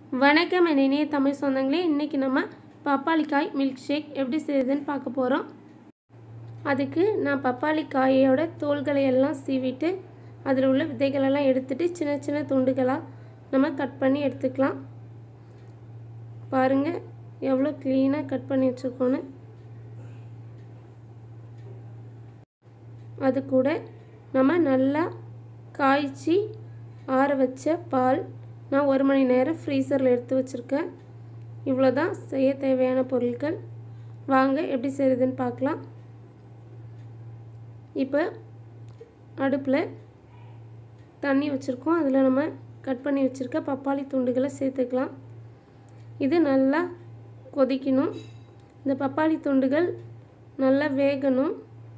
வணக்கம் என் இனிய தமிழ் சொந்தங்களே இன்றைக்கி நம்ம பப்பாளிக்காய் மில்க் ஷேக் எப்படி செய்யுதுன்னு பார்க்க போகிறோம் அதுக்கு நான் பப்பாளி காயோட தோல்களை எல்லாம் சீவிட்டு அதில் உள்ள விதைகளெல்லாம் எடுத்துட்டு சின்ன சின்ன துண்டுகளாக நம்ம கட் பண்ணி எடுத்துக்கலாம் பாருங்கள் எவ்வளோ க்ளீனாக கட் பண்ணி வச்சுருக்கோன்னு அது கூட நம்ம நல்லா காய்ச்சி ஆற வச்ச பால் நான் ஒரு மணி நேரம் ஃப்ரீசரில் எடுத்து வச்சுருக்கேன் இவ்வளோ தான் செய்ய தேவையான பொருட்கள் வாங்க எப்படி செய்கிறதுன்னு பார்க்கலாம் இப்போ அடுப்பில் தண்ணி வச்சுருக்கோம் அதில் நம்ம கட் பண்ணி வச்சுருக்க பப்பாளி துண்டுகளை சேர்த்துக்கலாம் இது நல்லா கொதிக்கணும் இந்த பப்பாளி துண்டுகள் நல்லா வேகணும்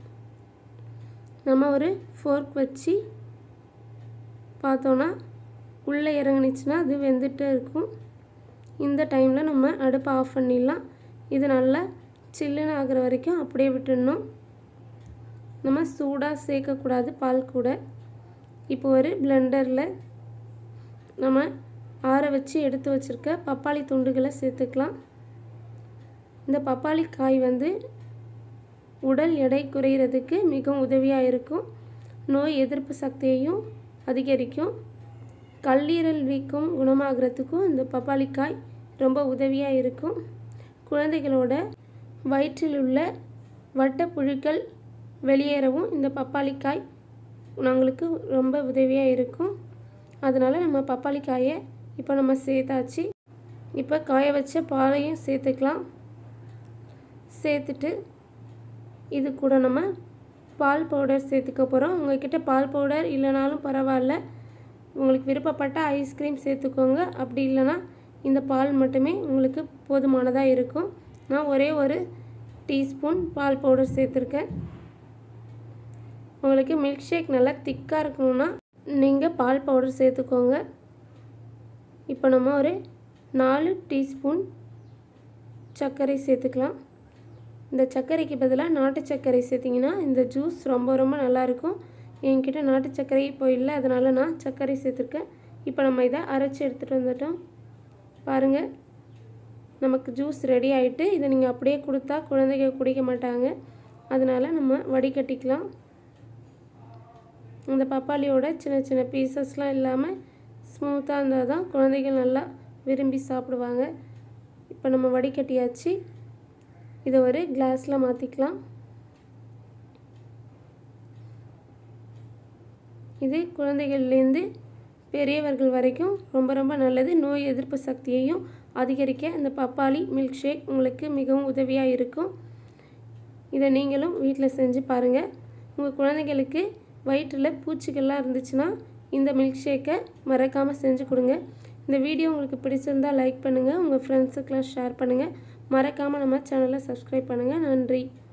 நம்ம ஒரு ஃபோர்க் வச்சு பார்த்தோன்னா உள்ளே இறங்குனுச்சுன்னா அது வெந்துட்டே இருக்கும் இந்த டைமில் நம்ம அடுப்பை ஆஃப் பண்ணிடலாம் இது நல்லா சில்லுன்னு ஆகிற வரைக்கும் அப்படியே விட்டுடணும் நம்ம சூடாக சேர்க்கக்கூடாது பால் கூட இப்போ ஒரு பிளெண்டரில் நம்ம ஆற வச்சு எடுத்து வச்சுருக்க பப்பாளி துண்டுகளை சேர்த்துக்கலாம் இந்த பப்பாளி காய் வந்து உடல் எடை குறையிறதுக்கு மிகவும் உதவியாக இருக்கும் நோய் எதிர்ப்பு சக்தியையும் அதிகரிக்கும் கல்லீரல் வீக்கம் குணமாகிறதுக்கும் இந்த பப்பாளிக்காய் ரொம்ப உதவியாக இருக்கும் குழந்தைகளோட வயிற்றில் உள்ள வட்டப்புழுக்கள் வெளியேறவும் இந்த பப்பாளிக்காய் நம்மளுக்கு ரொம்ப உதவியாக இருக்கும் அதனால் நம்ம பப்பாளிக்காயை இப்போ நம்ம சேர்த்தாச்சு இப்போ காய வச்ச பாலையும் சேர்த்துக்கலாம் சேர்த்துட்டு இது கூட நம்ம பால் பவுடர் சேர்த்துக்க போகிறோம் உங்கள்கிட்ட பால் பவுடர் இல்லைனாலும் பரவாயில்ல உங்களுக்கு விருப்பப்பட்ட ஐஸ்கிரீம் சேர்த்துக்கோங்க அப்படி இல்லைன்னா இந்த பால் மட்டுமே உங்களுக்கு போதுமானதாக இருக்கும் நான் ஒரே ஒரு டீஸ்பூன் பால் பவுடர் சேர்த்துருக்கேன் உங்களுக்கு மில்க் ஷேக் நல்லா திக்காக இருக்கணும்னா நீங்கள் பால் பவுடர் சேர்த்துக்கோங்க இப்போ நம்ம ஒரு நாலு டீஸ்பூன் சர்க்கரை சேர்த்துக்கலாம் இந்த சர்க்கரைக்கு பதிலாக நாட்டு சர்க்கரை சேர்த்திங்கன்னா இந்த ஜூஸ் ரொம்ப ரொம்ப நல்லாயிருக்கும் என்கிட்ட நாட்டு சர்க்கரை இப்போ இல்லை அதனால் நான் சர்க்கரை சேர்த்துருக்கேன் இப்போ நம்ம இதை அரைச்சி எடுத்துகிட்டு வந்துட்டோம் பாருங்கள் நமக்கு ஜூஸ் ரெடி ஆகிட்டு இதை நீங்கள் அப்படியே கொடுத்தா குழந்தைங்க குடிக்க மாட்டாங்க அதனால் நம்ம வடிகட்டிக்கலாம் இந்த பப்பாளியோட சின்ன சின்ன பீசஸ்லாம் இல்லாமல் ஸ்மூத்தாக இருந்தால் தான் குழந்தைகள் நல்லா விரும்பி சாப்பிடுவாங்க இப்போ நம்ம வடிகட்டியாச்சு இதை ஒரு கிளாஸில் மாற்றிக்கலாம் இது குழந்தைகள்லேருந்து பெரியவர்கள் வரைக்கும் ரொம்ப ரொம்ப நல்லது நோய் எதிர்ப்பு சக்தியையும் அதிகரிக்க இந்த பப்பாளி மில்க் ஷேக் உங்களுக்கு மிகவும் உதவியாக இருக்கும் இதை நீங்களும் வீட்டில் செஞ்சு பாருங்கள் உங்கள் குழந்தைங்களுக்கு வயிற்றில் பூச்சிகள்லாம் இருந்துச்சுன்னா இந்த மில்க் ஷேக்கை மறக்காமல் செஞ்சு கொடுங்க இந்த வீடியோ உங்களுக்கு பிடிச்சிருந்தால் லைக் பண்ணுங்கள் உங்கள் ஃப்ரெண்ட்ஸுக்கெலாம் ஷேர் பண்ணுங்கள் மறக்காமல் நம்ம சேனலை சப்ஸ்கிரைப் பண்ணுங்கள் நன்றி